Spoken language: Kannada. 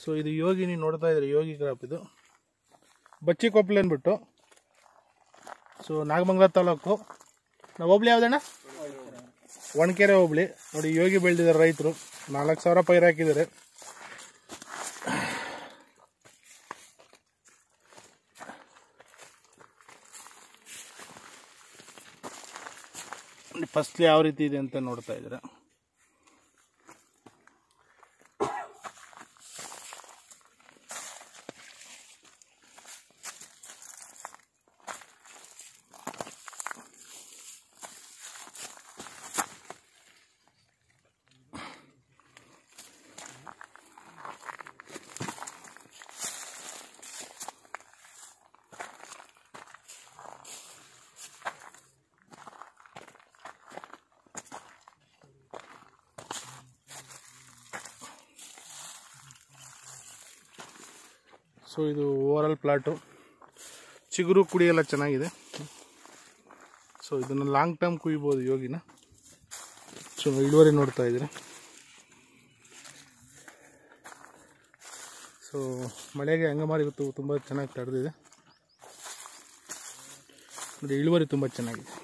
ಸೊ ಇದು ಯೋಗಿ ನೀವು ನೋಡ್ತಾ ಇದ್ರಿ ಯೋಗಿ ಕ್ರಾಪ್ ಇದು ಬಚ್ಚಿ ಕೊಪ್ಪಲು ಅಂದ್ಬಿಟ್ಟು ಸೊ ನಾಗಮಂಗಲ ತಾಲೂಕು ನಾವು ಹೋಬ್ಳಿ ಯಾವ್ದಣ್ಣ ಒಣಕೆರೆ ಹೋಬ್ಳಿ ನೋಡಿ ಯೋಗಿ ಬೆಳೆದಿದ್ದಾರೆ ರೈತರು ನಾಲ್ಕು ಸಾವಿರ ಪೈರು ಹಾಕಿದ್ದಾರೆ ಫಸ್ಟ್ಲಿ ಯಾವ ರೀತಿ ಇದೆ ಅಂತ ನೋಡ್ತಾ ಇದ್ದೀರಾ ಸೊ ಇದು ಓವರಾಲ್ ಪ್ಲಾಟು ಚಿಗುರು ಕುಡಿ ಎಲ್ಲ ಚೆನ್ನಾಗಿದೆ ಸೊ ಇದನ್ನು ಲಾಂಗ್ ಟರ್ಮ್ ಕುಯ್ಬೋದು ಯೋಗಿನ ಸೊ ಇಳುವರಿ ನೋಡ್ತಾ ಇದ್ದೀರಿ ಸೊ ಮಳೆಗೆ ಅಂಗಮಾರಿ ಇವತ್ತು ತುಂಬ ಚೆನ್ನಾಗಿ ತಡೆದಿದೆ ನೋಡಿ ಇಳುವರಿ ತುಂಬ ಚೆನ್ನಾಗಿದೆ